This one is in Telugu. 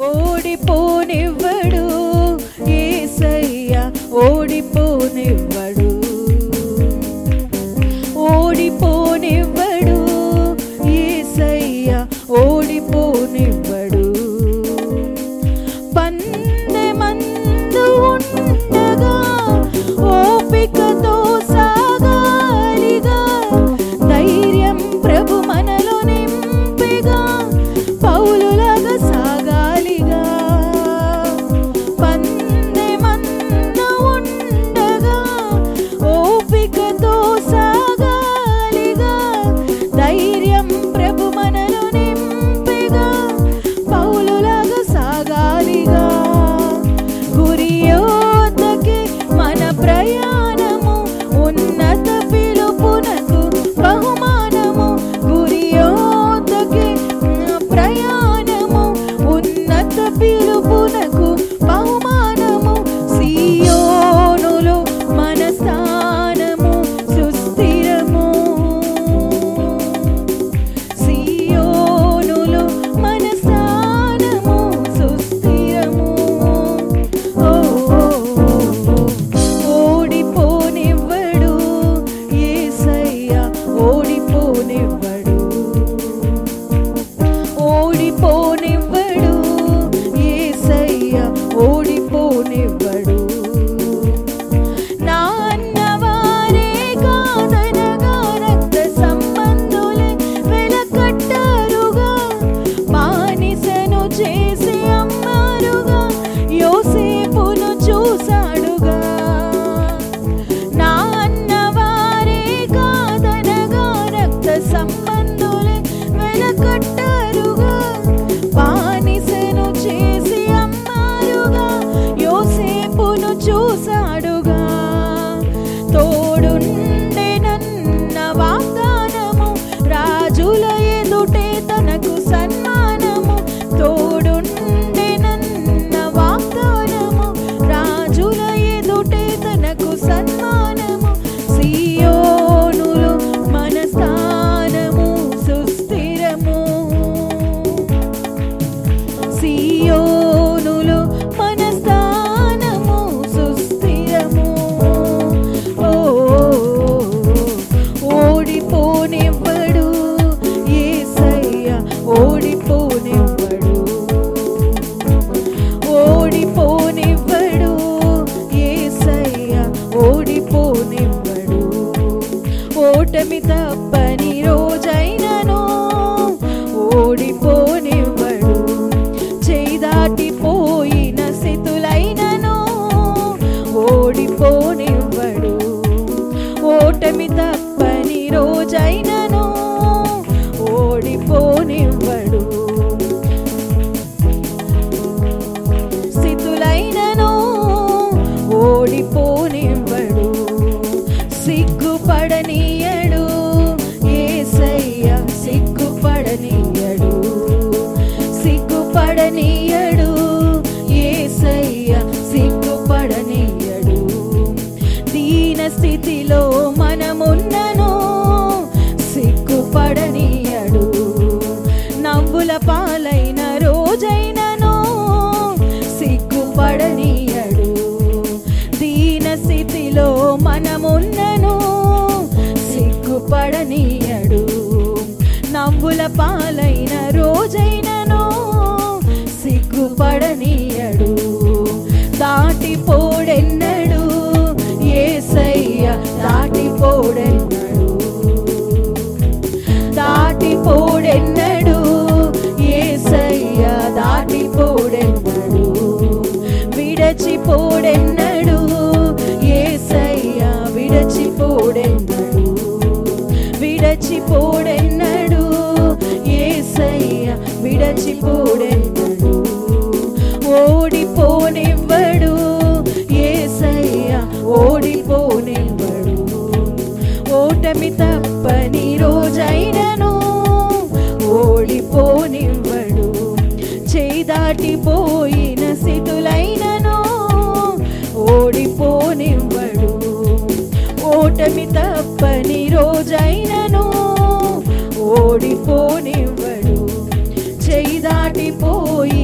ఓడిపోనివ్వడు ఏసయ్య ఓడిపోనివ్వడు ఓడిపోనివ్వడు ఏసయ్య ఓడిపోనివ్వడు పందెమందు ఉండగా ఓపికతో సాగాలిగా ధైర్యం ప్రభు మనలో నింపిగా పౌలులాగా సాగాలిగా పందెమందు ఉండగా ఓపికతో సాగాలిగా ధైర్యం ప్రభు మనలో నింపిగా పౌలులాగా సాగాలిగా గురియోతకి మన ప్రయాణము ఉన్నత పిలుపునకు బహుమానము గురియోతకి మన ప్రయాణము ఉన్నత పిలుపునకు బహుమానము సియోనులో మన స్థానము సుస్థిరము సియోనులో మన స్థానము సుస్థిరము ఓ ఓడిపోనివ్వడు యేసయ్య ఓడిపోనివ్వడు ఓడిపోనివ్వడు యేసయ్య ఓడిపోనివ్వడు నా అన్నవారే కాదనగా రక్త సంబంధులే వెలకట్టారుగా బానిసను చేసి అమ్మారుగా యోసేపును చూశాడుగా నా అన్నవారే కాదనగా రక్త సంబంధులే వెలకట్టారుగా బానిసను చేసి అమ్మారుగా యోసేపును చూశాడుగా తోడుండెనన్న వాగ్దానము రాజుల ఎదుటే తనకు సన్మానము తోడుండెనన్న వాగ్దానము రాజుల ఎదుటే తనకు సన్మానము సియోనులో మన స్థానము సుస్థిరము సియోనులో మన స్థానము సుస్థిరము ఓ ఓడిపోనివ్వడు యేసయ్య ఓడిపోనివ్వడు ఓడిపోనివ్వడు యేసయ్య ఓడిపోనివ్వడు ఓటమి తప్పని రోజైనను ఓడిపోనివ్వడు చేయి దాటిపోయిన స్థితులైనను ఓడిపోనివ్వడు ఓటమి తప్పని రోజైనను ఓడిపోనివ్వడు స్థితులైనను ఓడిపోనివ్వడు సిగ్గుపడనీయడు ఏసయ్య సిగ్గుపడనీయడు సిగ్గుపడనీయడు ఏసయ్య సిగ్గుపడనీయడు దీన స్థితిలో మనమున్నను సిగ్గుపడనీయడు నవ్వుల పాలైన రోజైనను సిగ్గుపడనీయడు దీన స్థితిలో మనమున్నను సిగ్గుపడనీయడు నవ్వుల పాలైన రోజైనను సిగ్గుపడనీయడు దాటిపోడెన్నడు ఏసయ్య దాటిపోడెన్నడు దాటిపోడెన్నడు ఏసయ్య దాటిపోడెన్నడు విడచిపోడెన్నడు ఏసయ్య విడచిపోడెన్నడు విడచిపోడెన్నడు ఏసయ్య విడచిపోడెన్నడు ఓడిపోనివ్వడు ఏసయ్య ఓడిపోనివ్వడు ఓటమి తప్పని రోజైనను ఓడిపోనివ్వడు చేయి దాటిపోయిన స్థితులైనను ఓడిపోనివ్వడు ఓటమి తప్పని రోజైనను ఓడిపోనివ్వడు చేయి దాటిపోయి